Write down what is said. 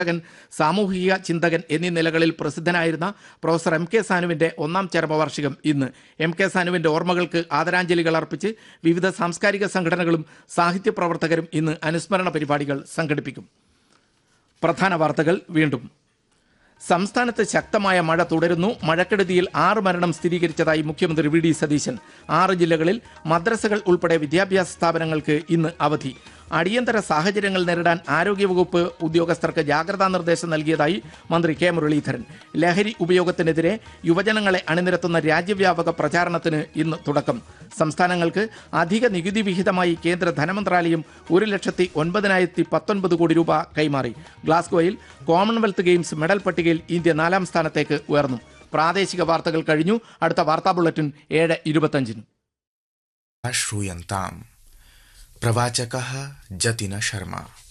പ്രവർത്തകൻ സാമൂഹിക ചിന്തകൻ എന്നീ നിലകളിൽ പ്രസിദ്ധനായിരുന്ന പ്രൊഫസർ എം കെ സാനുവിന്റെ ഒന്നാം ചരമവാർഷികം ഇന്ന് എം കെ സാനുവിന്റെ ഓർമ്മകൾക്ക് ആദരാഞ്ജലികൾ അർപ്പിച്ച് വിവിധ സാംസ്കാരിക സംഘടനകളും സാഹിത്യ പ്രവർത്തകരും ഇന്ന് അനുസ്മരണ പരിപാടികൾ സംഘടിപ്പിക്കും പ്രധാന വാർത്തകൾ വീണ്ടും സംസ്ഥാനത്ത് ശക്തമായ മഴ തുടരുന്നു മഴക്കെടുതിയിൽ ആറ് മരണം സ്ഥിരീകരിച്ചതായി മുഖ്യമന്ത്രി വി ഡി സതീശൻ ആറ് ജില്ലകളിൽ മദ്രസകൾ ഉൾപ്പെടെ വിദ്യാഭ്യാസ സ്ഥാപനങ്ങൾക്ക് ഇന്ന് അവധി അടിയന്തര സാഹചര്യങ്ങൾ നേരിടാൻ ആരോഗ്യവകുപ്പ് ഉദ്യോഗസ്ഥർക്ക് ജാഗ്രതാ നിർദ്ദേശം നൽകിയതായി മന്ത്രി കെ മുരളീധരൻ ലഹരി ഉപയോഗത്തിനെതിരെ യുവജനങ്ങളെ അണിനിരത്തുന്ന രാജ്യവ്യാപക പ്രചാരണത്തിന് ഇന്ന് തുടക്കം സംസ്ഥാനങ്ങൾക്ക് അധിക നികുതി വിഹിതമായി കേന്ദ്ര ധനമന്ത്രാലയം ഒരു ലക്ഷത്തി ഒൻപതിനായിരത്തി പത്തൊൻപത് കോടി രൂപ കൈമാറി ഗ്ലാസ്ഗോയിൽ കോമൺവെൽത്ത് ഗെയിംസ് മെഡൽ പട്ടികയിൽ ഇന്ത്യ നാലാം സ്ഥാനത്തേക്ക് ഉയർന്നു പ്രാദേശിക വാർത്തകൾ കഴിഞ്ഞു അടുത്ത വാർത്താ ബുള്ളറ്റിൻ ഏഴ് ഇരുപത്തഞ്ചിന് श्रूयन्ताम् प्रवाचकः जतिन शर्मा